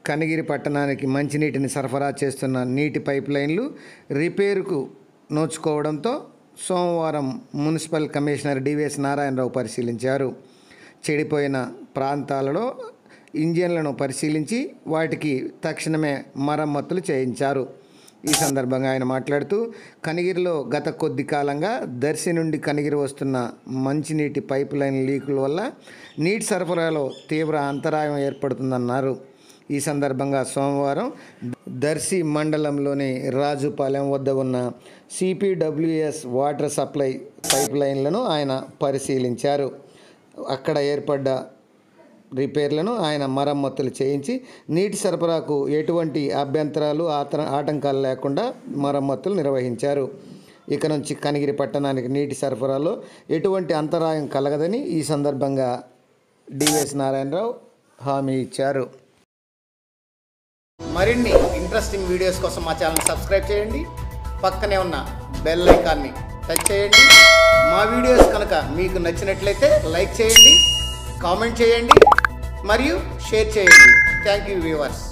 కనిగిరి పట్టణానికి మంచినీటిని సరఫరా చేస్తున్న నీటి పైప్ లైన్లు రిపేరుకు నోచుకోవడంతో సోమవారం మున్సిపల్ కమిషనర్ డివిఎస్ నారాయణరావు పరిశీలించారు చెడిపోయిన ప్రాంతాలలో ఇంజిన్లను పరిశీలించి వాటికి తక్షణమే మరమ్మతులు చేయించారు ఈ సందర్భంగా ఆయన మాట్లాడుతూ కనిగిరిలో గత కొద్ది కాలంగా దర్శి నుండి కనిగిరి వస్తున్న మంచినీటి పైప్ లైన్ లీకుల వల్ల నీటి సరఫరాలో తీవ్ర అంతరాయం ఏర్పడుతుందన్నారు ఈ సందర్భంగా సోమవారం దర్శి మండలంలోని రాజుపాలెం వద్ద ఉన్న సిపిడబ్ల్యూఎస్ వాటర్ సప్లై పైప్ లైన్లను ఆయన పరిశీలించారు అక్కడ ఏర్పడ్డ రిపేర్లను ఆయన మరమ్మతులు చేయించి నీటి సరఫరాకు ఎటువంటి అభ్యంతరాలు ఆత ఆటంకాలు లేకుండా మరమ్మతులు నిర్వహించారు ఇక నుంచి కనిగిరి పట్టణానికి నీటి సరఫరాలో ఎటువంటి అంతరాయం కలగదని ఈ సందర్భంగా డివిఎస్ నారాయణరావు హామీ ఇచ్చారు మరిన్ని ఇంట్రెస్టింగ్ వీడియోస్ కోసం మా ఛానల్ సబ్స్క్రైబ్ చేయండి పక్కనే ఉన్న బెల్ ఐకాన్ని టచ్ చేయండి మా వీడియోస్ కనుక మీకు నచ్చినట్లయితే లైక్ చేయండి కామెంట్ చేయండి మరియు షేర్ చేయండి థ్యాంక్ యూ వ్యూవర్స్